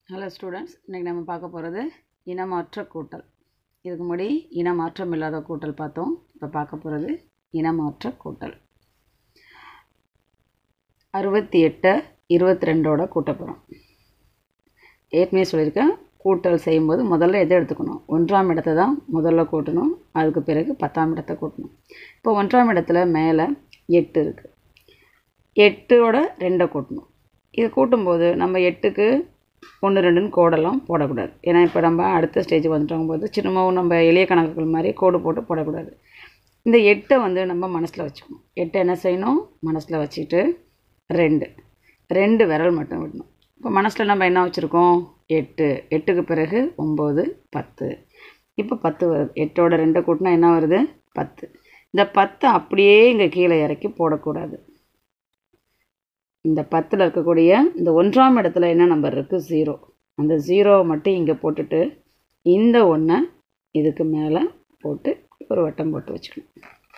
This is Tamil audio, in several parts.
ஹலோ ஸ்டூடெண்ட்ஸ் இன்றைக்கி நம்ம பார்க்க போகிறது இனமாற்ற கூட்டல் இதுக்கு முன்னாடி இனமாற்றம் இல்லாத கூட்டல் பார்த்தோம் இப்போ பார்க்க போகிறது இனமாற்ற கூட்டல் அறுபத்தி எட்டை இருபத்தி ரெண்டோட கூட்ட போகிறோம் ஏற்கனவே சொல்லியிருக்கேன் கூட்டல் செய்யும்போது முதல்ல எதை எடுத்துக்கணும் ஒன்றாம் இடத்தை தான் முதல்ல கூட்டணும் அதுக்கு பிறகு பத்தாம் இடத்தை கூட்டணும் இப்போ ஒன்றாம் இடத்துல மேலே எட்டு இருக்குது எட்டோட ரெண்டை கூட்டணும் இது கூட்டும்போது நம்ம எட்டுக்கு ஒன்று ரெண்டுன்னு கோடெல்லாம் போடக்கூடாது ஏன்னா இப்போ நம்ம அடுத்த ஸ்டேஜ் வந்துட்டோம் போது சின்னமாவும் நம்ம எளிய கணக்குகள் மாதிரி கோடு போட்டு போடக்கூடாது இந்த எட்டை வந்து நம்ம மனசில் வச்சுக்கணும் எட்டை என்ன செய்யணும் மனசில் வச்சுட்டு ரெண்டு ரெண்டு விரல் மட்டும் விடணும் இப்போ மனசில் நம்ம என்ன வச்சுருக்கோம் எட்டு எட்டுக்கு பிறகு ஒம்பது பத்து இப்போ பத்து வருது எட்டோட ரெண்டை கூட்டினா என்ன வருது பத்து இந்த பத்தை அப்படியே இங்கே கீழே இறக்கி போடக்கூடாது இந்த பத்தில் இருக்கக்கூடிய இந்த ஒன்றாம் இடத்துல என்ன நம்பர் இருக்குது ஜீரோ அந்த ஜீரோவை மட்டும் இங்கே போட்டுட்டு இந்த ஒன்றை இதுக்கு மேலே போட்டு ஒரு வட்டம் போட்டு வச்சுக்கணும்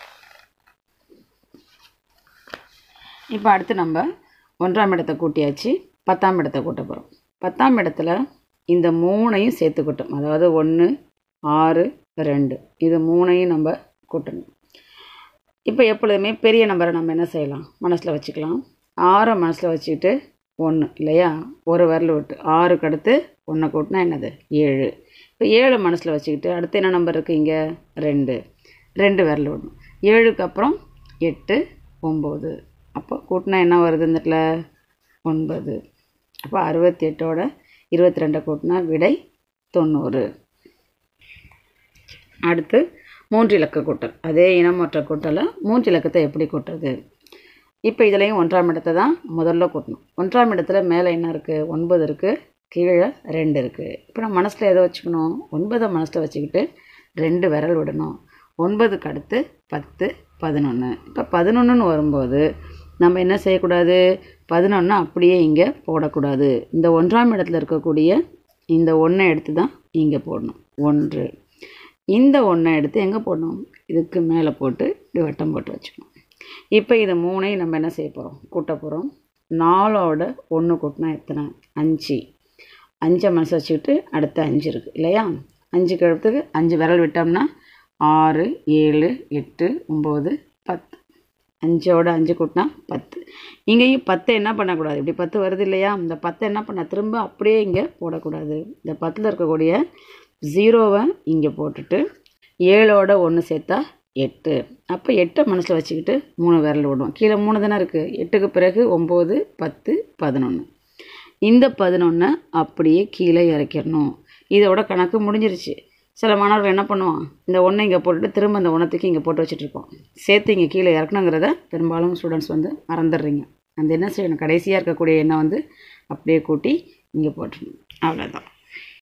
இப்போ அடுத்து நம்ம ஒன்றாம் இடத்தை கூட்டியாச்சு பத்தாம் இடத்தை கூட்ட போகிறோம் பத்தாம் இடத்துல இந்த மூணையும் சேர்த்து கூட்டும் அதாவது ஒன்று ஆறு ரெண்டு இது மூணையும் நம்ம கூட்டணும் இப்போ எப்பொழுதுமே பெரிய நம்பரை நம்ம என்ன செய்யலாம் மனசில் வச்சுக்கலாம் ஆறை மனசில் வச்சுக்கிட்டு ஒன்று இல்லையா ஒரு விரல் விட்டு ஆறுக்கு அடுத்து ஒன்றை கூட்டினா என்னது ஏழு இப்போ ஏழு மனசில் வச்சுக்கிட்டு அடுத்து என்ன நம்பர் இருக்குது இங்கே ரெண்டு ரெண்டு விரல் விடணும் ஏழுக்கு அப்புறம் எட்டு ஒம்பது அப்போ கூட்டினா என்ன வருது இந்த இடத்துல ஒன்பது அப்போ அறுபத்தி எட்டோட இருபத்தி ரெண்டை கூட்டினா விடை தொண்ணூறு அடுத்து மூன்று இலக்க கூட்டல் அதே இனமற்ற கூட்டலை மூன்று இலக்கத்தை எப்படி கூட்டுறது இப்போ இதுலேயும் ஒன்றாம் இடத்தை தான் முதல்ல கூட்டணும் ஒன்றாம் இடத்துல மேலே என்ன இருக்குது ஒன்பது இருக்குது கீழே ரெண்டு இருக்குது இப்போ நம்ம மனசில் எதை வச்சுக்கணும் ஒன்பதை மனசில் வச்சுக்கிட்டு ரெண்டு விரல் விடணும் ஒன்பதுக்கு அடுத்து பத்து பதினொன்று இப்போ பதினொன்றுன்னு வரும்போது நம்ம என்ன செய்யக்கூடாது பதினொன்று அப்படியே இங்கே போடக்கூடாது இந்த ஒன்றாம் இடத்துல இருக்கக்கூடிய இந்த ஒன்றை எடுத்து தான் இங்கே போடணும் ஒன்று இந்த ஒன்றை எடுத்து எங்கே போடணும் இதுக்கு மேலே போட்டு இப்படி வட்டம் போட்டு வச்சுக்கணும் இப்போ இது மூணையும் நம்ம என்ன செய்ய போகிறோம் கூட்ட போகிறோம் நாலோட ஒன்று கூட்டினா எத்தனை அஞ்சு அஞ்சை மனசு வச்சுக்கிட்டு அடுத்து அஞ்சு இருக்குது இல்லையா அஞ்சுக்கு அடுத்துக்கு அஞ்சு விரல் விட்டோம்னா ஆறு ஏழு எட்டு ஒம்பது பத்து அஞ்சோட அஞ்சு கூட்டினா பத்து இங்கேயும் பத்தை என்ன பண்ணக்கூடாது இப்படி பத்து வருது இல்லையா இந்த பத்தை என்ன பண்ண திரும்ப அப்படியே இங்கே போடக்கூடாது இந்த பத்தில் இருக்கக்கூடிய ஜீரோவை இங்கே போட்டுட்டு ஏழோட ஒன்று சேர்த்தா எட்டு அப்போ எட்டை மனசில் வச்சுக்கிட்டு மூணு விரல் விடுவோம் கீழே மூணு தானே இருக்குது எட்டுக்கு பிறகு ஒம்பது பத்து பதினொன்று இந்த பதினொன்றை அப்படியே கீழே இறக்கிடணும் இதோட கணக்கு முடிஞ்சிருச்சு சில மாணவர்கள் என்ன பண்ணுவான் இந்த ஒன்றை இங்கே போட்டுட்டு திரும்ப இந்த ஒன்றத்துக்கு இங்கே போட்டு வச்சுட்ருப்போம் சேர்த்து இங்கே கீழே இறக்கணுங்கிறத பெரும்பாலும் ஸ்டூடெண்ட்ஸ் வந்து மறந்துடுறீங்க அந்த என்ன செய்யணும் கடைசியாக இருக்கக்கூடிய எண்ணெய் வந்து அப்படியே கூட்டி இங்கே போட்டுடணும் அவ்வளோதான்